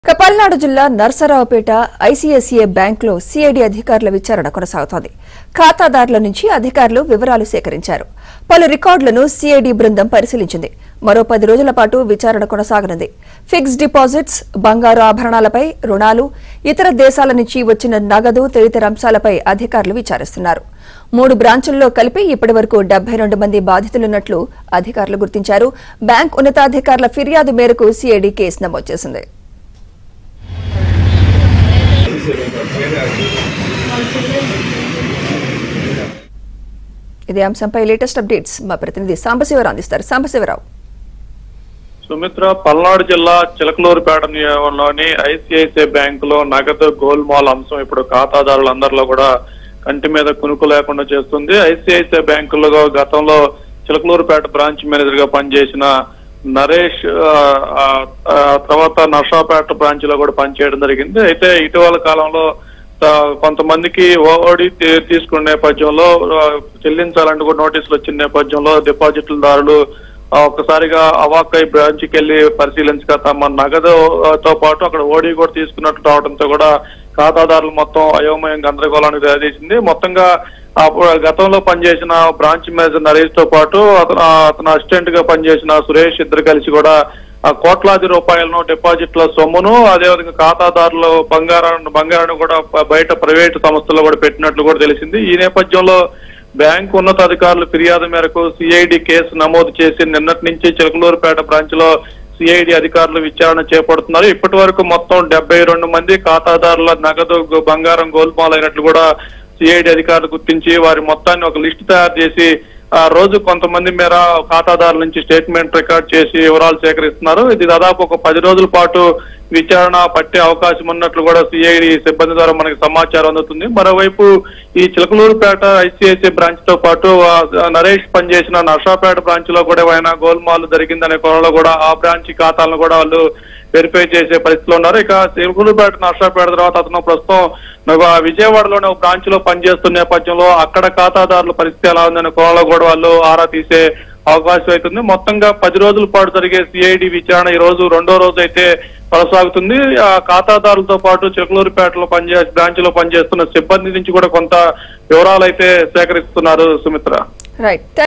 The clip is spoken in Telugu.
ఇక పల్నాడు జిల్లా నర్సరావుపేట ఐసీఐసీఐ బ్యాంకులో సిఐడి అధికారుల విచారణ కొనసాగుతోంది ఖాతాదారుల నుంచి అధికారులు వివరాలు సేకరించారు పలు రికార్డులను సిఐడి బృందం పరిశీలించింది మరో పది రోజుల పాటు విచారణ కొనసాగనుంది ఫిక్స్డ్ డిపాజిట్స్ బంగారు ఆభరణాలపై రుణాలు ఇతర దేశాల నుంచి వచ్చిన నగదు తదితర అంశాలపై అధికారులు విచారిస్తున్నారు మూడు బ్రాంచుల్లో కలిపి ఇప్పటివరకు డెబ్బై రెండు మంది బాధితులున్నట్లు అధికారులు గుర్తించారు బ్యాంక్ ఉన్నతాధికారుల ఫిర్యాదు మేరకు సిఐడి కేసు నమోదు చేసింది ఇదే అంశంపై లేటెస్ట్ అప్డేట్స్ మా ప్రతినిధి సాంబశివరావు అందిస్తారు సాంబశివరావు సుమిత్ర పల్నాడు జిల్లా చిలకలూరుపేట నియోజకంలోని ఐసిఐసిఐ బ్యాంకులో నగదు గోల్మాల్ అంశం ఇప్పుడు ఖాతాదారులందరిలో కూడా కంటి మీద కునుకు లేకుండా చేస్తుంది ఐసిఐసిఐ బ్యాంకులో గతంలో చిలకలూరుపేట బ్రాంచ్ మేనేజర్ గా పనిచేసిన నరేష్ ఆ, ఆ, ఆ, తర్వాత నర్సాపేట బ్రాంచ్ లో కూడా పనిచేయడం జరిగింది అయితే ఇటీవల కాలంలో ఆ, కొంతమందికి ఓడి తీ- తీసుకున్న నేపథ్యంలో ఆ, చెల్లించాలంటూ కూడా నోటీసులు వచ్చిన నేపథ్యంలో డిపాజిట్లదారులు ఆ, ఒక్కసారిగా అవాక్కై బ్రాంచ్ కి వెళ్లి పరిశీలించగా తమ నగదు ఆ, తో పాటు అక్కడ ఓడి కూడా తీసుకున్నట్టు రావడంతో కూడా ఖాతాదారులు మొత్తం అయోమయం గందరగోళానికి దారితీసింది మొత్తంగా ఆ ప- గతంలో పనిచేసిన బ్రాంచ్ మేనేజర్ నరేష్ తో పాటు అతను ఆ, అతను అసిస్టెంట్ గా పనిచేసిన సురేష్ ఇద్దరు కలిసి కూడా ఆ కోట్లాది రూపాయలను డిపాజిట్ల సొమ్మును అదేవిధంగా ఖాతాదారులు బంగారాన్ని బంగారాన్ని కూడా బ- బయట ప్రైవేటు సంస్థల్లో కూడా పెట్టినట్లు కూడా తెలిసింది ఈ నేపథ్యంలో బ్యాంకు ఉన్నతాధికారుల ఫిర్యాదు మేరకు సిఐడి కేసు నమోదు చేసి నిన్నటి నుంచి చిలకలూరుపేట బ్రాంచ్ లో సిఐడి అధికారులు విచారణ చేపడుతున్నారు ఇప్పటి వరకు మొత్తం డెబ్బై రెండు మంది ఖాతాదారుల నగదు గో- బంగారం గోల్మాలైనట్లు కూడా సిఐడి అధికారులు గుర్తించి వారి మొత్తాన్ని ఒక లిస్టు తయారు చేసి ఆ రోజు కొంతమంది మేర ఖాతాదారుల నుంచి స్టేట్మెంట్ రికార్డ్ చేసి వివరాలు సేకరిస్తున్నారు ఇది దాదాపు ఒక పది రోజుల పాటు విచారణ పట్టే అవకాశం ఉన్నట్లు కూడా సిఐడి సిబ్బంది ద్వారా మనకి సమాచారం అందుతుంది మరోవైపు ఈ చిలకలూరుపేట ఐసిఐసిఐ బ్రాంచ్ తో పాటు ఆ, నరేష్ పనిచేసిన నర్సాపేట బ్రాంచ్ లో కూడా ఏమైనా గోల్మాల్ జరిగిందనే కోణంలో కూడా ఆ బ్రాంచ్ ఖాతాలను కూడా వాళ్ళు వెరిఫై చేసే పరిస్థితిలో ఉన్నారు ఇక చిలకలూరుపేట నర్సాపేట తర్వాత అతను ప్రస్తుతం ఒక విజయవాడలోని ఒక బ్రాంచ్ లో పనిచేస్తున్న నేపథ్యంలో అక్కడ ఖాతాదారుల పరిస్థితి ఎలా ఉందనే కోణంలో కూడా వాళ్ళు ఆరా తీసే అవకాశం అవుతుంది మొత్తంగా పది రోజుల పాటు జరిగే సిఐడి విచారణ ఈ రోజు రెండో రోజు అయితే కొనసాగుతుంది ఆ ఖాతాదారులతో పాటు చిలకలూరుపేటలో పనిచే బ్రాంచ్ లో పనిచేస్తున్న సిబ్బంది నుంచి కూడా కొంత వివరాలు అయితే సేకరిస్తున్నారు సుమిత్ర రైట్